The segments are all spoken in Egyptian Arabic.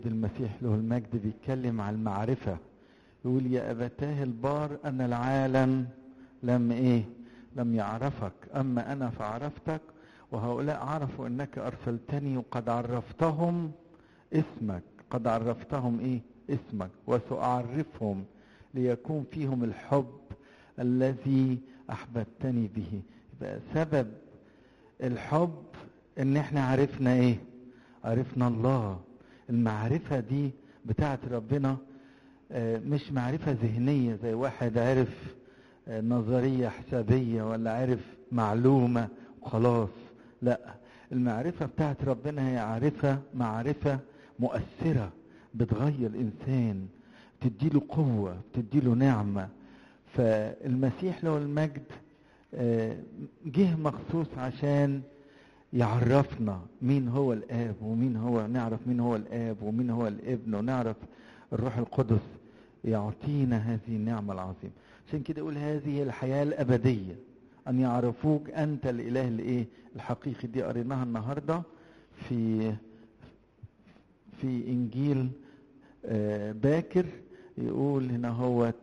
المسيح له المجد بيتكلم عن المعرفة يقول يا أبتاه البار أن العالم لم إيه لم يعرفك أما أنا فعرفتك وهؤلاء عرفوا أنك أرسلتني وقد عرفتهم اسمك قد عرفتهم إيه اسمك وسأعرفهم ليكون فيهم الحب الذي أحببتني به يبقى سبب الحب ان احنا عرفنا ايه عرفنا الله المعرفة دي بتاعت ربنا مش معرفة ذهنية زي واحد عرف نظرية حسابية ولا عرف معلومة وخلاص لا المعرفة بتاعت ربنا هي معرفة معرفة مؤثرة بتغير الإنسان بتديله قوة بتديله نعمة فالمسيح له المجد جه مخصوص عشان يعرفنا مين هو الاب ومين هو نعرف مين هو الاب ومين هو الابن ونعرف الروح القدس يعطينا هذه النعمة العظيمة عشان كده يقول هذه الحياة الأبدية أن يعرفوك أنت الإله الإيه الحقيقي دي قريناها النهاردة في في إنجيل باكر يقول هنا هو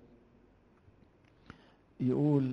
يقول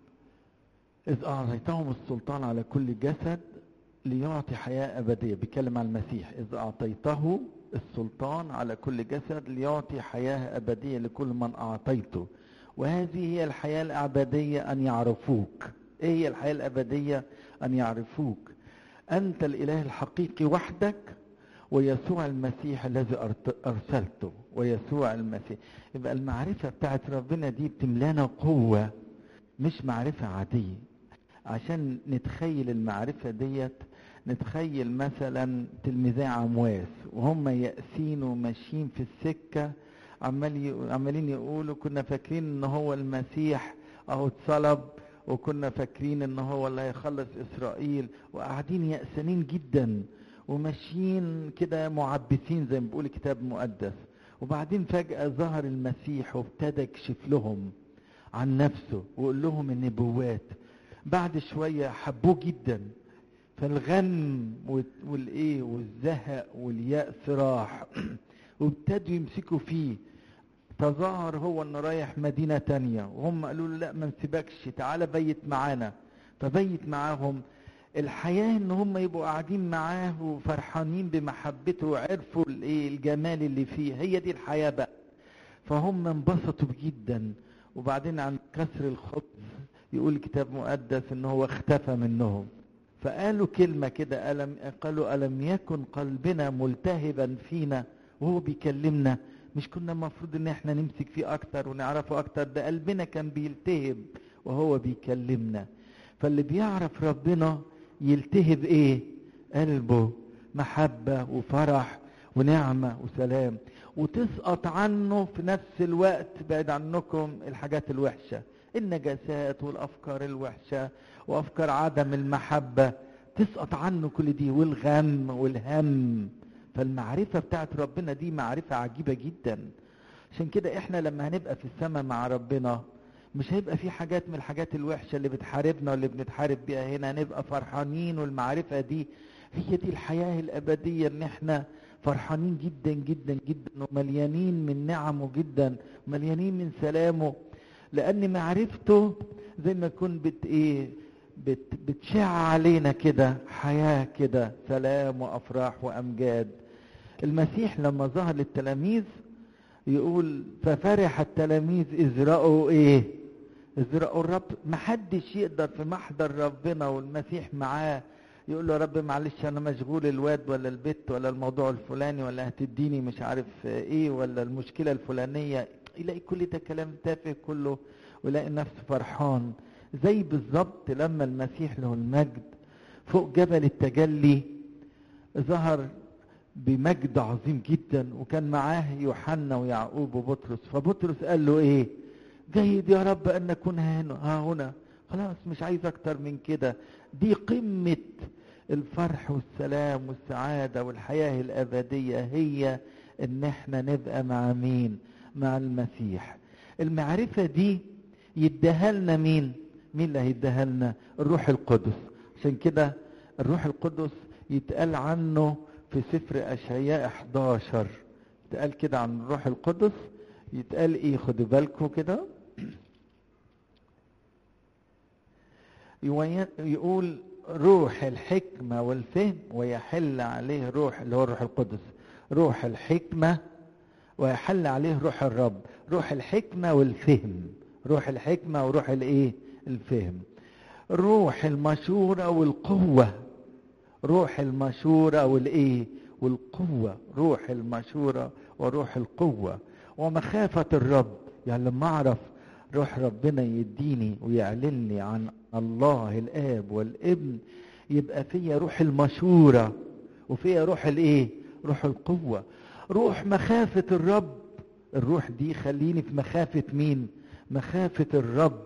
إذ أعطيتهم السلطان على كل جسد ليعطي حياة أبدية بيتكلم عن المسيح إذ أعطيته السلطان على كل جسد ليعطي حياة أبدية لكل من أعطيته وهذه هي الحياة الأبدية أن يعرفوك إيه هي الحياة الأبدية أن يعرفوك أنت الإله الحقيقي وحدك ويسوع المسيح الذي أرسلته ويسوع المسيح يبقى المعرفة بتاعت ربنا دي بتملانا قوة مش معرفة عادية عشان نتخيل المعرفة ديت نتخيل مثلا تلميذي عمواس وهم يأسين وماشيين في السكة عمال عمالين يقولوا كنا فاكرين ان هو المسيح اهو اتصلب وكنا فاكرين ان هو اللي هيخلص اسرائيل وقاعدين يأسانين جدا وماشيين كده معبثين زي ما بيقول الكتاب المقدس وبعدين فجأة ظهر المسيح وابتدى يكشف لهم عن نفسه ويقول لهم النبوات بعد شوية حبوه جدا فالغم والايه والزهق واليأس راح وابتدوا يمسكوا فيه تظاهر هو انه رايح مدينة تانية وهم قالوا له لا ما نسيبكش تعالى بيت معانا فبيت معاهم الحياة ان هم يبقوا قاعدين معاه وفرحانين بمحبته وعرفوا الايه الجمال اللي فيه هي دي الحياة بقى فهم انبسطوا جدا وبعدين عن كسر الخبز يقول الكتاب المقدس ان هو اختفى منهم فقالوا كلمة كده ألم قالوا ألم يكن قلبنا ملتهبا فينا وهو بيكلمنا مش كنا المفروض ان احنا نمسك فيه اكتر ونعرفه اكتر ده قلبنا كان بيلتهب وهو بيكلمنا فاللي بيعرف ربنا يلتهب ايه قلبه محبة وفرح ونعمة وسلام وتسقط عنه في نفس الوقت بعد عنكم الحاجات الوحشة النجاسات والافكار الوحشة وافكار عدم المحبة تسقط عنه كل دي والغم والهم فالمعرفة بتاعت ربنا دي معرفة عجيبة جدا عشان كده احنا لما هنبقى في السماء مع ربنا مش هيبقى في حاجات من الحاجات الوحشة اللي بتحاربنا واللي بنتحارب بيها هنا هنبقى فرحانين والمعرفة دي هي دي الحياة الأبدية ان احنا فرحانين جدا جدا جدا ومليانين من نعمه جدا مليانين من سلامه لأن معرفته زي ما يكون بت ايه بت بتشع علينا كده حياة كده سلام وأفراح وأمجاد المسيح لما ظهر للتلاميذ يقول ففرح التلاميذ إذ رأوا إيه إذ رأوا الرب محدش يقدر في محضر ربنا والمسيح معاه يقول له يا رب معلش أنا مشغول الواد ولا البت ولا الموضوع الفلاني ولا هتديني مش عارف إيه ولا المشكلة الفلانية يلاقي كل ده كلام تافه كله ويلاقي نفسه فرحان زي بالظبط لما المسيح له المجد فوق جبل التجلي ظهر بمجد عظيم جدا وكان معاه يوحنا ويعقوب وبطرس فبطرس قال له ايه جيد يا رب ان نكون هنا ها هنا خلاص مش عايز اكتر من كده دي قمة الفرح والسلام والسعادة والحياة الابدية هي ان احنا نبقى مع مين مع المسيح المعرفة دي يديها لنا مين مين اللي هيديها لنا الروح القدس عشان كده الروح القدس يتقال عنه في في سفر اشعياء 11 يتقال كده عن الروح القدس يتقال ايه خدوا بالكم كده يقول روح الحكمة والفهم ويحل عليه روح اللي هو الروح القدس روح الحكمة ويحل عليه روح الرب روح الحكمة والفهم روح الحكمة وروح الايه الفهم روح المشورة والقوة روح المشورة والايه والقوة روح المشورة وروح القوة ومخافة الرب يعني لما اعرف روح ربنا يديني ويعلنني عن الله الاب والابن يبقى فيا روح المشورة وفيا روح الايه روح القوة روح مخافة الرب الروح دي خليني في مخافة مين مخافة الرب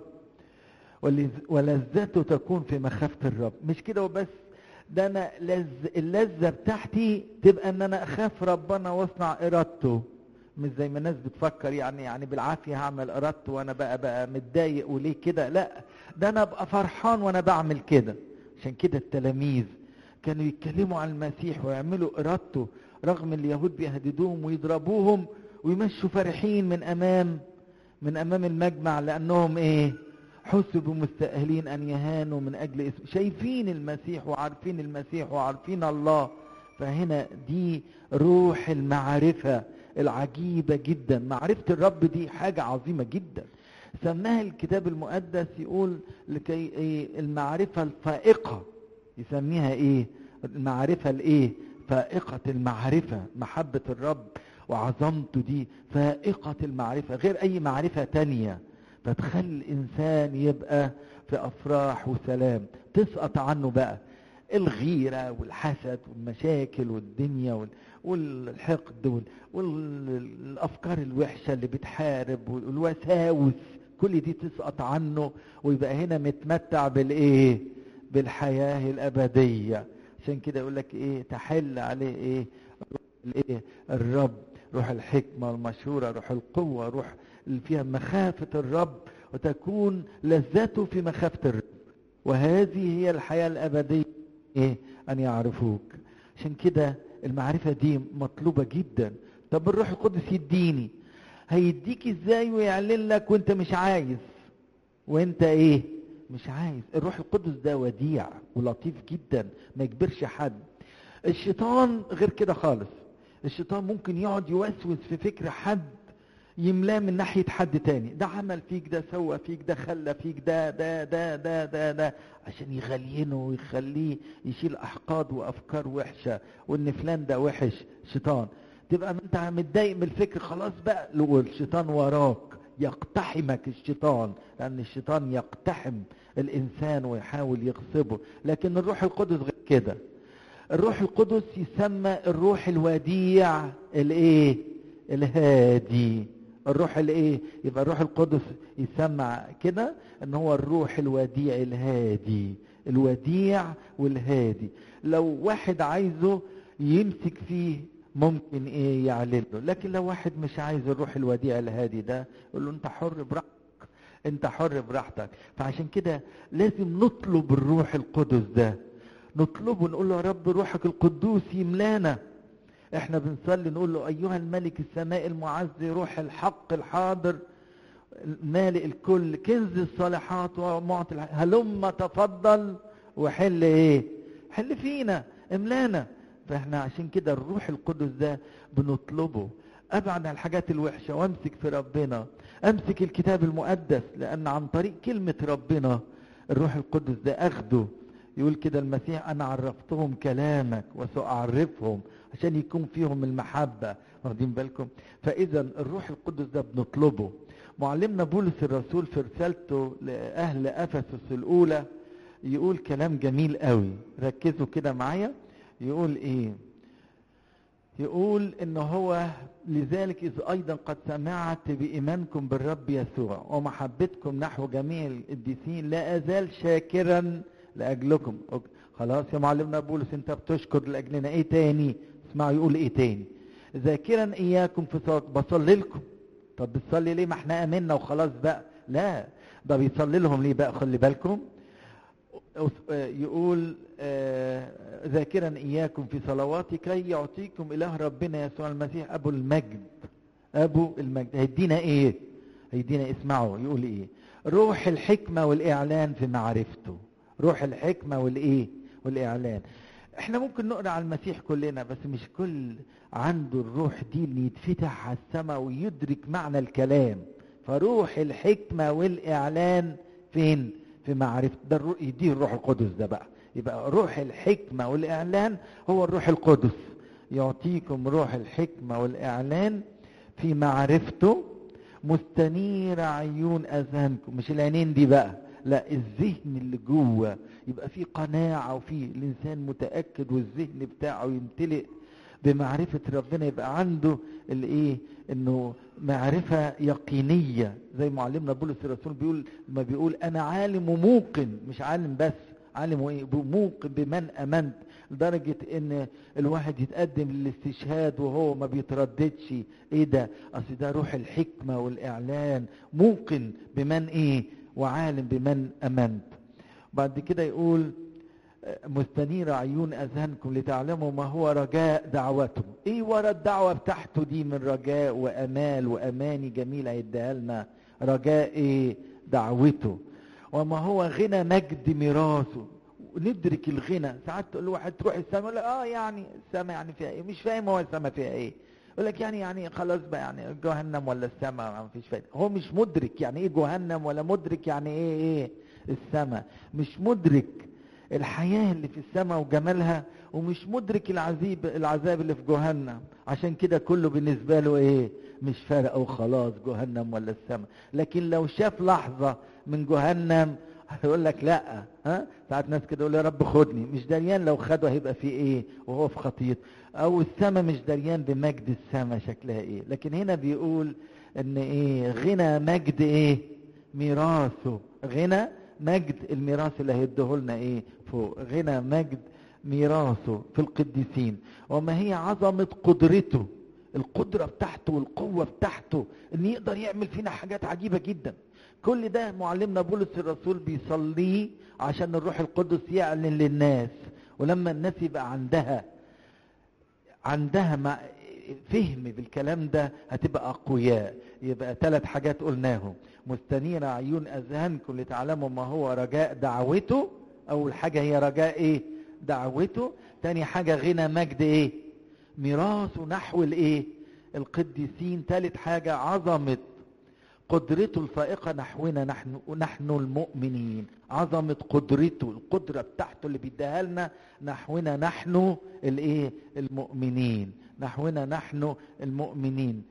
ولذته تكون في مخافة الرب مش كده وبس ده انا لز... اللذة بتاعتي تبقى ان انا اخاف ربنا واصنع ارادته مش زي ما الناس بتفكر يعني يعني بالعافية هعمل ارادته وانا بقى بقى متضايق وليه كده لا ده انا ابقى فرحان وانا بعمل كده عشان كده التلاميذ كانوا يتكلموا عن المسيح ويعملوا ارادته رغم اليهود بيهددوهم ويضربوهم ويمشوا فرحين من امام من امام المجمع لانهم ايه حسبوا مستأهلين ان يهانوا من اجل اسم شايفين المسيح وعارفين المسيح وعارفين الله فهنا دي روح المعرفة العجيبة جدا معرفة الرب دي حاجة عظيمة جدا سماها الكتاب المقدس يقول لكي إيه المعرفة الفائقة يسميها ايه المعرفة الايه فائقة المعرفة محبة الرب وعظمته دي فائقة المعرفة غير اي معرفة تانية فتخلي الانسان يبقى في افراح وسلام تسقط عنه بقى الغيرة والحسد والمشاكل والدنيا والحقد والافكار الوحشة اللي بتحارب والوساوس كل دي تسقط عنه ويبقى هنا متمتع بالايه بالحياة الابدية عشان كده يقول لك ايه تحل عليه ايه الايه الرب روح الحكمة والمشورة روح القوة روح اللي فيها مخافة الرب وتكون لذته في مخافة الرب وهذه هي الحياة الأبدية إيه؟ أن يعرفوك عشان كده المعرفة دي مطلوبة جدا طب الروح القدس يديني هيديك ازاي ويعلن لك وانت مش عايز وانت ايه مش عايز الروح القدس ده وديع ولطيف جدا ما يجبرش حد الشيطان غير كده خالص الشيطان ممكن يقعد يوسوس في فكر حد يملاه من ناحية حد تاني ده عمل فيك ده سوى فيك ده خلى فيك ده ده ده ده ده ده عشان يغلينه ويخليه يشيل أحقاد وأفكار وحشة وإن فلان ده وحش شيطان تبقى انت متضايق من الفكر خلاص بقى لو الشيطان وراك يقتحمك الشيطان لأن الشيطان يقتحم الإنسان ويحاول يغصبه لكن الروح القدس غير كده الروح القدس يسمى الروح الوديع الايه الهادي الروح الايه يبقى الروح القدس يسمى كده ان هو الروح الوديع الهادي الوديع والهادي لو واحد عايزه يمسك فيه ممكن ايه يعلن له لكن لو واحد مش عايز الروح الوديع الهادي ده يقول له انت حر براحتك انت حر براحتك فعشان كده لازم نطلب الروح القدس ده نطلبه نقول له يا رب روحك القدوس يملانا احنا بنصلي نقول له ايها الملك السماء المعز روح الحق الحاضر مالئ الكل كنز الصالحات ومعطي هلم تفضل وحل ايه حل فينا املانا فاحنا عشان كده الروح القدس ده بنطلبه ابعد عن الحاجات الوحشة وامسك في ربنا امسك الكتاب المقدس لان عن طريق كلمة ربنا الروح القدس ده اخده يقول كده المسيح انا عرفتهم كلامك وساعرفهم عشان يكون فيهم المحبة واخدين بالكم فاذا الروح القدس ده بنطلبه معلمنا بولس الرسول في رسالته لاهل افسس الاولى يقول كلام جميل قوي ركزوا كده معايا يقول ايه يقول ان هو لذلك اذ ايضا قد سمعت بايمانكم بالرب يسوع ومحبتكم نحو جميع القديسين لا ازال شاكرا لاجلكم خلاص يا معلمنا بولس انت بتشكر لاجلنا ايه تاني اسمعوا يقول ايه تاني ذاكرا اياكم في صلاه بصلي لكم طب بتصلي ليه ما احنا امنا وخلاص بقى لا ده بيصلي لهم ليه بقى خلي بالكم يقول ذاكرا إياكم في صلواتي كي يعطيكم إله ربنا يسوع المسيح أبو المجد أبو المجد هيدينا إيه هيدينا اسمعوا يقول إيه روح الحكمة والإعلان في معرفته روح الحكمة والإيه والإعلان احنا ممكن نقرا على المسيح كلنا بس مش كل عنده الروح دي اللي يتفتح على السماء ويدرك معنى الكلام فروح الحكمة والإعلان فين في معرفة ده الروح يديه الروح القدس ده بقى يبقى روح الحكمة والإعلان هو الروح القدس يعطيكم روح الحكمة والإعلان في معرفته مستنير عيون أذهانكم مش العينين دي بقى لا الذهن اللي جوه يبقى في قناعة وفي الإنسان متأكد والذهن بتاعه يمتلئ بمعرفة ربنا يبقى عنده الايه انه معرفة يقينية زي معلمنا بولس الرسول بيقول ما بيقول انا عالم وموقن مش عالم بس عالم وايه موقن بمن امنت لدرجة ان الواحد يتقدم للاستشهاد وهو ما بيترددش ايه ده اصل ده روح الحكمة والاعلان موقن بمن ايه وعالم بمن امنت بعد كده يقول مستنير عيون اذهانكم لتعلموا ما هو رجاء دعوته ايه ورا الدعوه بتاعته دي من رجاء وامال واماني جميله يديها لنا رجاء ايه دعوته وما هو غنى مجد ميراثه ندرك الغنى ساعات تقول له واحد تروح السماء يقول لك اه يعني السماء يعني فيها ايه مش فاهم هو السماء فيها ايه يقول لك يعني يعني خلاص بقى يعني جهنم ولا السماء ما فيش فايده هو مش مدرك يعني ايه جهنم ولا مدرك يعني ايه ايه السماء مش مدرك الحياة اللي في السماء وجمالها ومش مدرك العذاب العذاب اللي في جهنم عشان كده كله بالنسبة له ايه مش فارق وخلاص جهنم ولا السماء لكن لو شاف لحظة من جهنم هيقول لك لا ها ساعات ناس كده يقول يا رب خدني مش دريان لو خده هيبقى فيه ايه وهو في خطيته او السماء مش دريان بمجد السماء شكلها ايه لكن هنا بيقول ان ايه غنى مجد ايه ميراثه غنى مجد الميراث اللي هيديه لنا ايه فوق غنى مجد ميراثه في القديسين وما هي عظمة قدرته القدرة بتاعته والقوة بتاعته ان يقدر يعمل فينا حاجات عجيبة جدا كل ده معلمنا بولس الرسول بيصليه عشان الروح القدس يعلن للناس ولما الناس يبقى عندها عندها مع فهم بالكلام ده هتبقى اقوياء يبقى ثلاث حاجات قلناهم مستنير عيون اذهانكم لتعلموا ما هو رجاء دعوته اول حاجة هي رجاء ايه دعوته تاني حاجة غنى مجد ايه ميراثه نحو الايه القديسين ثالث حاجة عظمة قدرته الفائقة نحونا نحن نحن المؤمنين عظمة قدرته القدرة بتاعته اللي بيديها لنا نحونا نحن الايه المؤمنين نحونا نحن المؤمنين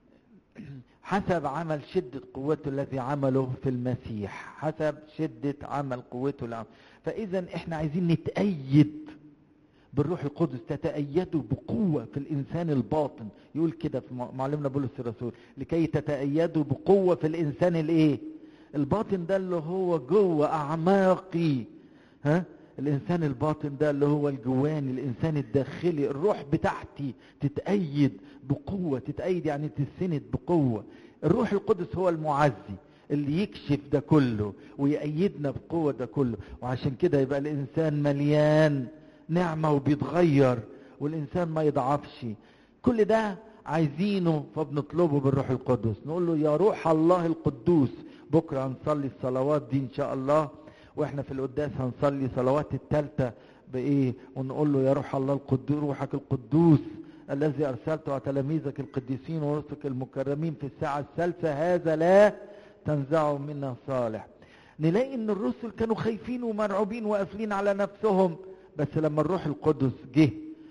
حسب عمل شدة قوته الذي عمله في المسيح حسب شدة عمل قوته العمل فإذا احنا عايزين نتأيد بالروح القدس تتأيدوا بقوة في الإنسان الباطن يقول كده في معلمنا بولس الرسول لكي تتأيدوا بقوة في الإنسان الإيه الباطن ده اللي هو جوه أعماقي ها الإنسان الباطن ده اللي هو الجواني الإنسان الداخلي الروح بتاعتي تتأيد بقوة تتأيد يعني تسند بقوة الروح القدس هو المعزي اللي يكشف ده كله ويأيدنا بقوة ده كله وعشان كده يبقى الإنسان مليان نعمة وبيتغير والإنسان ما يضعفش كل ده عايزينه فبنطلبه بالروح القدس نقول له يا روح الله القدوس بكرة هنصلي الصلوات دي إن شاء الله واحنا في القداس هنصلي صلوات التالتة بايه ونقول له يا روح الله القدوس روحك القدوس الذي ارسلته على تلاميذك القديسين ورسلك المكرمين في الساعة الثالثة هذا لا تنزعه منا صالح نلاقي ان الرسل كانوا خايفين ومرعوبين وقافلين على نفسهم بس لما الروح القدس جه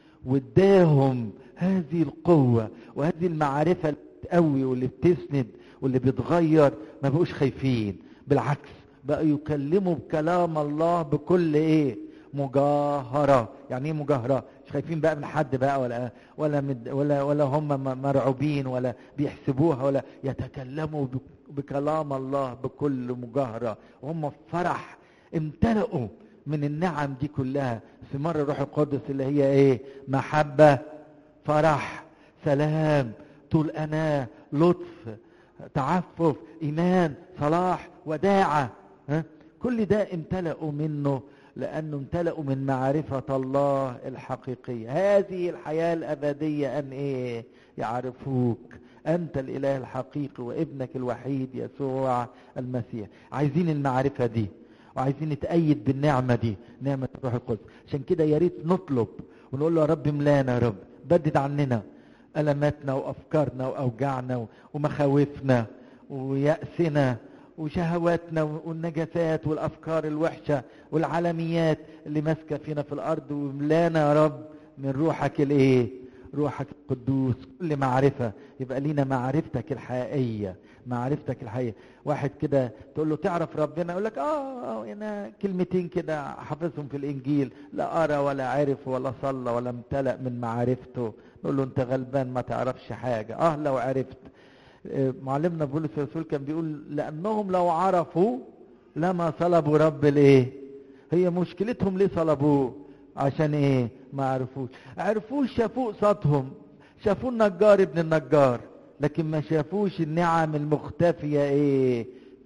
واداهم هذه القوة وهذه المعرفة اللي بتقوي واللي بتسند واللي بتغير ما بقوش خايفين بالعكس بقوا يكلموا بكلام الله بكل ايه مجاهرة يعني ايه مجاهرة مش خايفين بقى من حد بقى ولا ولا مد ولا ولا هم مرعوبين ولا بيحسبوها ولا يتكلموا بكلام الله بكل مجاهرة وهم في فرح امتلئوا من النعم دي كلها ثمار الروح القدس اللي هي ايه محبة فرح سلام طول أناة لطف تعفف إيمان صلاح وداعة ها؟ كل ده امتلأوا منه لأنه امتلأوا من معرفة الله الحقيقية هذه الحياة الأبدية أن إيه يعرفوك أنت الإله الحقيقي وابنك الوحيد يسوع المسيح عايزين المعرفة دي وعايزين نتأيد بالنعمة دي نعمة الروح القدس عشان كده يا ريت نطلب ونقول له يا رب ملانا يا رب بدد عننا ألماتنا وأفكارنا وأوجاعنا ومخاوفنا ويأسنا وشهواتنا والنجاسات والأفكار الوحشة والعالميات اللي ماسكة فينا في الأرض وملانا يا رب من روحك الإيه روحك القدوس كل معرفة يبقى لينا معرفتك الحقيقية معرفتك الحقيقية واحد كده تقول له تعرف ربنا يقول لك اه انا كلمتين كده حافظهم في الانجيل لا ارى ولا عرف ولا صلى ولا امتلأ من معرفته نقول له انت غلبان ما تعرفش حاجة اه لو عرفت معلمنا بولس الرسول كان بيقول لانهم لو عرفوا لما صلبوا رب الايه هي مشكلتهم ليه صلبوه عشان ايه ما عرفوش عرفوش شافوه قصادهم شافوه النجار ابن النجار لكن ما شافوش النعم المختفية ايه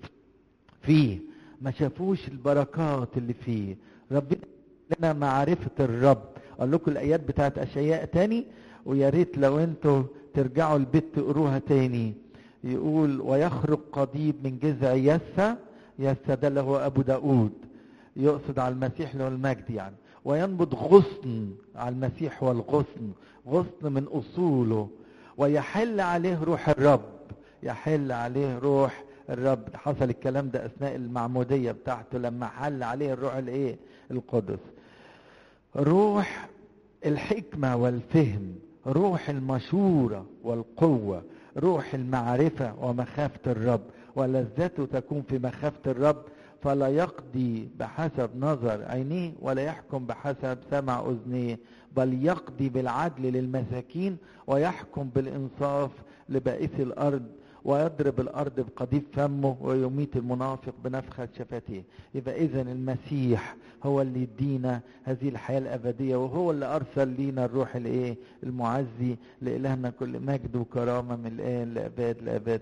فيه ما شافوش البركات اللي فيه ربنا لنا معرفة الرب اقول لكم الايات بتاعت اشياء تاني ويا ريت لو انتوا ترجعوا البيت تقروها تاني يقول ويخرج قضيب من جذع يسا يسا ده اللي هو ابو داود يقصد على المسيح له المجد يعني وينبض غصن على المسيح والغصن غصن من اصوله ويحل عليه روح الرب يحل عليه روح الرب حصل الكلام ده اثناء المعموديه بتاعته لما حل عليه الروح الايه القدس روح الحكمه والفهم روح المشوره والقوه روح المعرفه ومخافه الرب ولذته تكون في مخافه الرب فلا يقضي بحسب نظر عينيه ولا يحكم بحسب سمع اذنيه بل يقضي بالعدل للمساكين ويحكم بالانصاف لبائس الارض ويضرب الارض بقضيب فمه ويميت المنافق بنفخه شفتيه يبقى اذا المسيح هو اللي يدينا هذه الحياه الابديه وهو اللي ارسل لينا الروح الايه المعزي لالهنا كل مجد وكرامه من الان لاباد لاباد